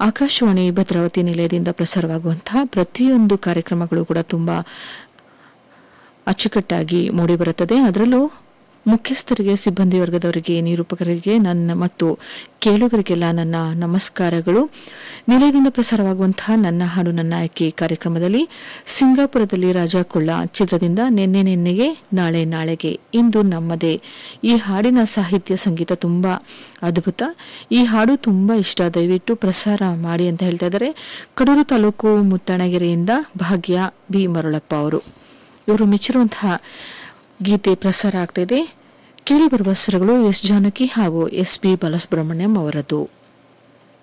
ಆಕಾಶವಾಣಿ ಭದ್ರಾವತಿ ನಿಲಯದಿಂದ ಪ್ರಸಾರವಾಗುವಂತಹ ಪ್ರತಿಯೊಂದು ಕಾರ್ಯಕ್ರಮಗಳು ಕೂಡ ತುಂಬಾ ಅಚ್ಚುಕಟ್ಟಾಗಿ ಮೂಡಿಬರುತ್ತದೆ ಅದರಲ್ಲೂ ಮುಖ್ಯಸ್ಥರಿಗೆ ಸಿಬ್ಬಂದಿ ವರ್ಗದವರಿಗೆ ನಿರೂಪಕರಿಗೆ ನನ್ನ ಮತ್ತು ಕೇಳುಗರಿಗೆಲ್ಲ ನನ್ನ ನಮಸ್ಕಾರಗಳು ನಿಲಯದಿಂದ ಪ್ರಸಾರವಾಗುವಂತಹ ನನ್ನ ಹಾಡು ನನ್ನ ಆಯ್ಕೆ ಕಾರ್ಯಕ್ರಮದಲ್ಲಿ ಸಿಂಗಾಪುರದಲ್ಲಿ ರಾಜ ಕುಳ್ಳ ಚಿತ್ರದಿಂದ ನಿನ್ನೆ ನಿನ್ನೆಗೆ ನಾಳೆ ನಾಳೆಗೆ ಇಂದು ನಮ್ಮದೇ ಈ ಹಾಡಿನ ಸಾಹಿತ್ಯ ಸಂಗೀತ ತುಂಬಾ ಅದ್ಭುತ ಈ ಹಾಡು ತುಂಬಾ ಇಷ್ಟ ದಯವಿಟ್ಟು ಪ್ರಸಾರ ಮಾಡಿ ಅಂತ ಹೇಳ್ತಾ ಇದ್ದಾರೆ ಕಡೂರು ತಾಲೂಕು ಮುತ್ತಣಗೆರೆಯಿಂದ ಭಾಗ್ಯ ಬಿ ಮರುಳಪ್ಪ ಅವರು ಇವರು ಮೆಚ್ಚಿರುವಂತಹ ಗೀತೆ ಪ್ರಸಾರ ಆಗ್ತಾ ಇದೆ ಕೇಳಿ ಬರುವ ಸ್ವರಗಳು ಎಸ್ ಜಾನಕಿ ಹಾಗೂ ಎಸ್ ಪಿ ಬಾಲಸುಬ್ರಹ್ಮಣ್ಯಂ ಅವರದ್ದು